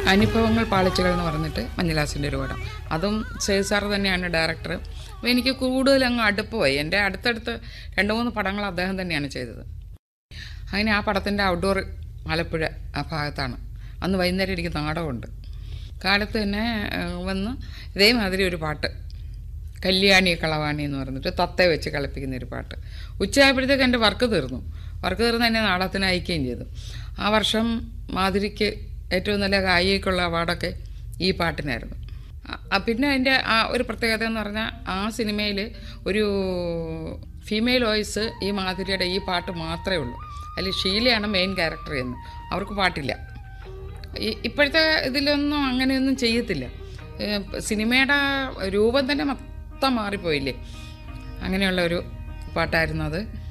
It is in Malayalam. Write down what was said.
അനുഭവങ്ങൾ പാളിച്ചകൾ എന്ന് പറഞ്ഞിട്ട് മഞ്ഞുലാസിൻ്റെ ഒരു പടം അതും സേവ് സാർ തന്നെയാണ് ഡയറക്ടർ അപ്പോൾ എനിക്ക് കൂടുതൽ അങ്ങ് അടുപ്പമായി എൻ്റെ അടുത്തടുത്ത് രണ്ട് മൂന്ന് പടങ്ങൾ അദ്ദേഹം തന്നെയാണ് ചെയ്തത് അങ്ങനെ ആ പടത്തിൻ്റെ ഔട്ട്ഡോർ ആലപ്പുഴ ആ ഭാഗത്താണ് അന്ന് വൈകുന്നേരം എനിക്ക് നാടകമുണ്ട് കാലത്ത് തന്നെ ആ, വന്ന് ഇതേമാതിരി ഒരു പാട്ട് കല്യാണി കളവാണി എന്ന് പറഞ്ഞിട്ട് തത്തയെ വെച്ച് കളിപ്പിക്കുന്ന ഒരു പാട്ട് ഉച്ചയായപ്പോഴത്തേക്ക് എൻ്റെ വർക്ക് തീർന്നു വർക്ക് തീർന്ന് എന്നെ നാടകത്തിന് അയക്കുകയും ചെയ്തു ആ വർഷം മാധുരിക്ക് ഏറ്റവും നല്ല ഗായികയ്ക്കുള്ള അവാർഡൊക്കെ ഈ പാട്ടിനായിരുന്നു ആ- ആ പിന്നെ അതിൻ്റെ ആ ഒരു പ്രത്യേകത എന്ന് പറഞ്ഞാൽ ആ സിനിമയിൽ ഒരു ഫീമെയിൽ വോയിസ് ഈ മാധുരിയുടെ ഈ പാട്ട് മാത്രമേ ഉള്ളൂ അതിൽ ഷീലയാണ് മെയിൻ ക്യാരക്ടർ എന്ന് അവർക്ക് പാട്ടില്ല ഈ ഇപ്പോഴത്തെ ഇതിലൊന്നും അങ്ങനെയൊന്നും ചെയ്യത്തില്ല ഏ, സിനിമയുടെ രൂപം തന്നെ മൊത്തം മാറിപ്പോയില്ലേ അങ്ങനെയുള്ള ഒരു പാട്ടായിരുന്നു അത്